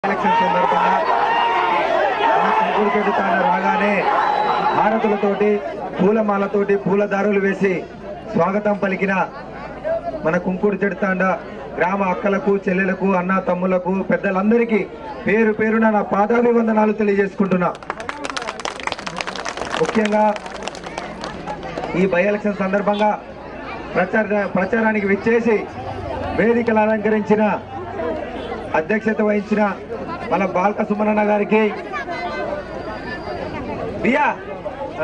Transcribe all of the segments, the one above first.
Election సందర్భంగా మన కుంకుడుచెట్టు తాను రాగానే హారతులతోటి పూలమాలతోటి పూలదారులు వేసి స్వాగతం పలికిన మన కుంకుడు చెడుతాండ గ్రామ అక్కలకు చెల్లెలకు అన్న తమ్ములకు పెద్దలందరికీ పేరు పేరున నా పాదాభివందనాలు తెలియజేసుకుంటున్నా ముఖ్యంగా ఈ బై ఎలక్షన్ సందర్భంగా ప్రచార ప్రచారానికి విచ్చేసి వేదికలు అలంకరించిన అధ్యక్షత వహించిన మన బాల్క సుమనన్న గారికి బియా ఆ.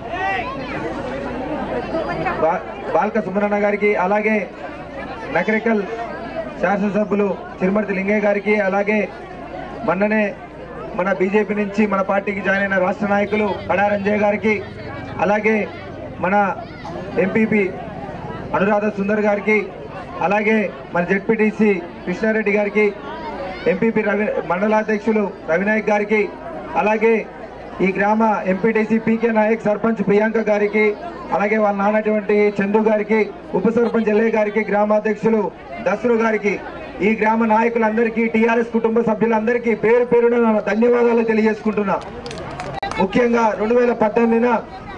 బా- బాల్క సుమనన్న గారికి అలాగే నకరికల్ శాసనసభ్యులు చిరుమర్తి లింగయ్య గారికి అలాగే మొన్ననే మన బీజేపీ నుంచి మన పార్టీకి జాయిన్ అయిన రాష్ట్ర నాయకులు కడారంజయ్ గారికి అలాగే మన ఎంపీపీ అనురాధ సుందర్ గారికి అలాగే మన జెడ్పీటీసీ కృష్ణారెడ్డి గారికి ఎంపీపీ రవి మండలాధ్యక్షులు రవినాయక్ గారికి అలాగే ఈ గ్రామ ఎంపీటీసీ పీకే నాయక్ సర్పంచ్ ప్రియాంక గారికి అలాగే వాళ్ళ నాన్నటువంటి చందు గారికి ఉప సర్పంచ్ ఎల్లయ్య గారికి గ్రామాధ్యక్షులు దసరు గారికి ఈ గ్రామ నాయకులందరికీ టీఆర్ఎస్ కుటుంబ సభ్యులందరికీ పేరు పేరున నా ధన్యవాదాలు తెలియజేసుకుంటున్నా ముఖ్యంగా రెండు వేల పద్దెనిమిదిన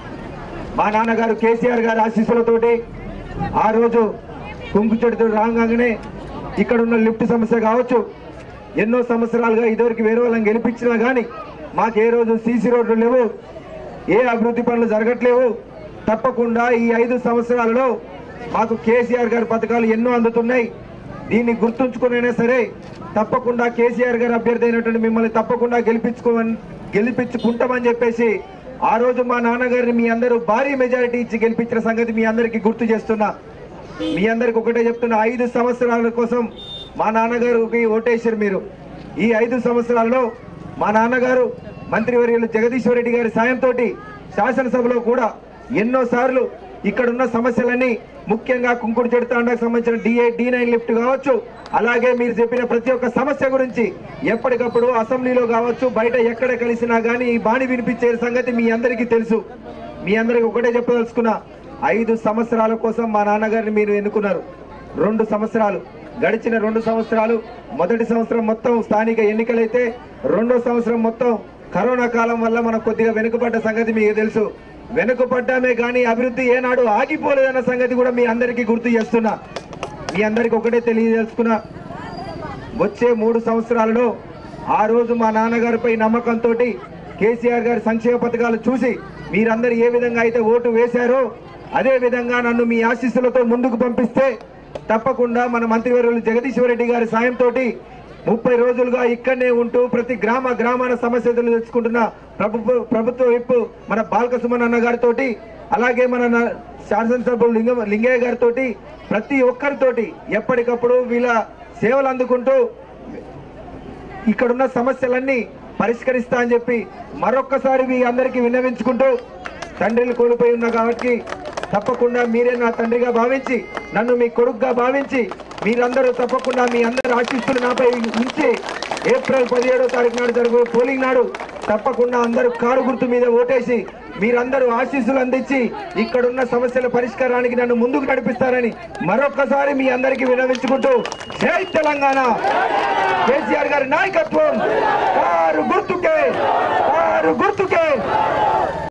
మా నాన్నగారు కేసీఆర్ గారి ఆశీస్సులతోటి ఆ రోజు కుంకు చెడుతూ రాగానే ఇక్కడ ఉన్న లిఫ్ట్ సమస్య కావచ్చు ఎన్నో సంవత్సరాలుగా ఇదివరకు వేరే వాళ్ళని గెలిపించినా కానీ మాకు ఏ రోజు సీసీ రోడ్లు లేవు ఏ అభివృద్ధి పనులు జరగట్లేవు తప్పకుండా ఈ ఐదు సంవత్సరాలలో మాకు కేసీఆర్ గారి పథకాలు ఎన్నో అందుతున్నాయి దీన్ని గుర్తుంచుకునైనా సరే తప్పకుండా కేసీఆర్ గారి అభ్యర్థి అయినటువంటి మిమ్మల్ని తప్పకుండా గెలిపించుకోమని గెలిపించుకుంటామని చెప్పేసి ఆ రోజు మా నాన్నగారిని మీ అందరూ భారీ మెజారిటీ ఇచ్చి గెలిపించిన సంగతి మీ అందరికీ గుర్తు చేస్తున్నా మీ అందరికి ఒకటే చెప్తున్నా ఐదు సంవత్సరాల కోసం మా నాన్నగారికి ఓటేశారు మీరు ఈ ఐదు సంవత్సరాల్లో మా నాన్నగారు మంత్రివర్యులు జగదీశ్వర్ రెడ్డి గారి సాయంతో శాసనసభలో కూడా ఎన్నో సార్లు ఇక్కడున్న సమస్యలన్నీ ముఖ్యంగా కుంకుడు చెడుతాండకు సంబంధించిన డిఏ డి నైన్ లిఫ్ట్ కావచ్చు అలాగే మీరు చెప్పిన ప్రతి ఒక్క సమస్య గురించి ఎప్పటికప్పుడు అసెంబ్లీలో కావచ్చు బయట ఎక్కడ కలిసినా కానీ ఈ బాణి వినిపించే సంగతి మీ అందరికీ తెలుసు మీ అందరికి ఒకటే చెప్పదలుచుకున్నా ఐదు సంవత్సరాల కోసం మా నాన్నగారిని మీరు ఎన్నుకున్నారు రెండు సంవత్సరాలు గడిచిన రెండు సంవత్సరాలు మొదటి సంవత్సరం మొత్తం స్థానిక ఎన్నికలైతే రెండో సంవత్సరం మొత్తం కరోనా కాలం వల్ల మనం కొద్దిగా వెనుకబడ్డ సంగతి మీకు తెలుసు వెనుకబడ్డామే కానీ అభివృద్ధి ఏనాడు ఆగిపోలేదన్న సంగతి కూడా మీ అందరికీ గుర్తు చేస్తున్నా మీ అందరికి ఒకటే తెలియజేసుకున్నా వచ్చే మూడు సంవత్సరాలలో ఆ రోజు మా నాన్నగారిపై నమ్మకంతో కేసీఆర్ గారి సంక్షేమ పథకాలు చూసి మీరందరూ ఏ విధంగా అయితే ఓటు వేశారో అదే విధంగా నన్ను మీ ఆశీస్సులతో ముందుకు పంపిస్తే తప్పకుండా మన మంత్రివర్యులు జగదీశ్వర్ రెడ్డి గారి సాయంతో ముప్పై రోజులుగా ఇక్కడనే ఉంటూ ప్రతి గ్రామ గ్రామాన సమస్యలు తెచ్చుకుంటున్న ప్రభుత్వ ప్రభుత్వ విప్పు మన బాలక సుమన్ అన్న గారితో అలాగే మన న- శాసనసభ్యులు లింగ లింగయ్య గారితో ప్రతి ఒక్కరితోటి ఎప్పటికప్పుడు వీళ్ళ సేవలు అందుకుంటూ ఇక్కడున్న సమస్యలన్నీ పరిష్కరిస్తా అని చెప్పి మరొక్కసారి మీ అందరికీ విన్నవించుకుంటూ తండ్రిని కోల్పోయి ఉన్నా కాబట్టి తప్పకుండా మీరే నా తండ్రిగా భావించి నన్ను మీ కొడుకుగా భావించి మీరందరూ తప్పకుండా మీ అందరి ఆశిస్తులు నాపై ఉంచి ఏప్రిల్ పదిహేడో తారీఖు నాడు జరుగు పోలింగ్ నాడు తప్పకుండా అందరూ కారు గుర్తు మీద ఓటేసి మీరందరూ ఆశీస్సులు అందించి ఇక్కడున్న సమస్యల పరిష్కారానికి నన్ను ముందుకు నడిపిస్తారని మరొక్కసారి మీ అందరికీ వినవించుకుంటూ జై తెలంగాణ కేసీఆర్ గారి నాయకత్వం కారు గుర్తుకే కారు గుర్తుకే